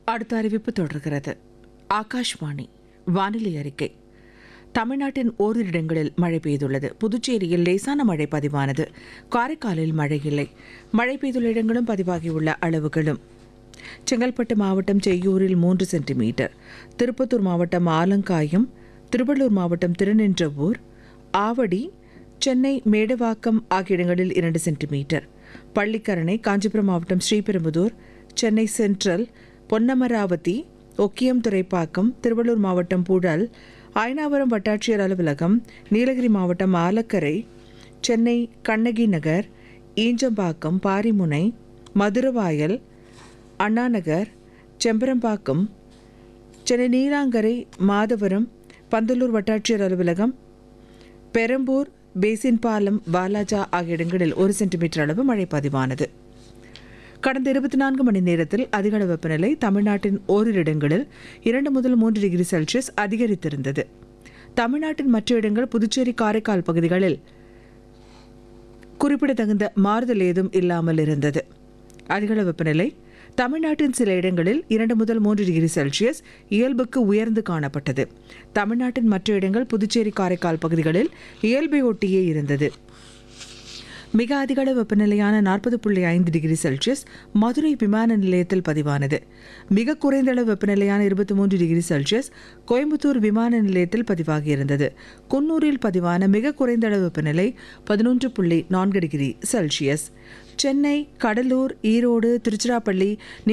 அடுத்த அறிவிப்பு தொடர்கிறது ஆகாஷ்வாணி வானிலை அறிக்கை தமிழ்நாட்டின் ஓரிரு இடங்களில் மழை பெய்துள்ளது புதுச்சேரியில் லேசான மழை பதிவானது காரைக்காலில் மழை இல்லை மழை பெய்துள்ள இடங்களும் பதிவாகியுள்ள அளவுகளும் செங்கல்பட்டு மாவட்டம் செய்யூரில் மூன்று சென்டிமீட்டர் திருப்பத்தூர் மாவட்டம் ஆலங்காயம் திருவள்ளூர் மாவட்டம் திருநின்றவூர் ஆவடி சென்னை மேடவாக்கம் ஆகிய இடங்களில் இரண்டு சென்டிமீட்டர் பள்ளிக்கரணை காஞ்சிபுரம் மாவட்டம் ஸ்ரீபெரும்புதூர் சென்னை சென்ட்ரல் பொன்னமராவதி ஒக்கியம் துறைப்பாக்கம் திருவள்ளூர் மாவட்டம் புழல் அயனாவரம் வட்டாட்சியர் அலுவலகம் நீலகிரி மாவட்டம் ஆலக்கரை சென்னை கண்ணகி நகர் ஈஞ்சம்பாக்கம் பாரிமுனை மதுரவாயல் அண்ணாநகர் செம்பரம்பாக்கம் சென்னை நீலாங்கரை மாதவரம் பந்தலூர் வட்டாட்சியர் அலுவலகம் பெரம்பூர் பேசின் பாலம் வாலாஜா ஆகிய இடங்களில் ஒரு சென்டிமீட்டர் அளவு மழை பதிவானது கடந்த இருபத்தி நான்கு மணி நேரத்தில் அதிகள வெப்பநிலை தமிழ்நாட்டின் ஓரிரு இடங்களில் இரண்டு முதல் மூன்று டிகிரி செல்சியஸ் அதிகரித்திருந்தது தமிழ்நாட்டின் மற்ற இடங்கள் புதுச்சேரி காரைக்கால் பகுதிகளில் குறிப்பிடத்தகுந்த மாறுதல் ஏதும் இல்லாமல் இருந்தது அதிகள வெப்பநிலை தமிழ்நாட்டின் சில இடங்களில் இரண்டு முதல் மூன்று டிகிரி செல்சியஸ் இயல்புக்கு உயர்ந்து காணப்பட்டது தமிழ்நாட்டின் மற்ற இடங்கள் புதுச்சேரி காரைக்கால் பகுதிகளில் இயல்பை ஒட்டியே இருந்தது மிக அதிகள வெப்பநிலையான நாற்பது புள்ளி ஐந்து டிகிரி செல்சியஸ் மதுரை விமான நிலையத்தில் பதிவானது மிக குறைந்த அளவு வெப்பநிலையான இருபத்தி மூன்று டிகிரி செல்சியஸ் கோயம்புத்தூர் விமான நிலையத்தில் பதிவாகியிருந்தது குன்னூரில் பதிவான மிக குறைந்த அளவு வெப்பநிலை பதினொன்று புள்ளி நான்கு டிகிரி செல்சியஸ் சென்னை கடலூர் ஈரோடு திருச்சிராப்பள்ளி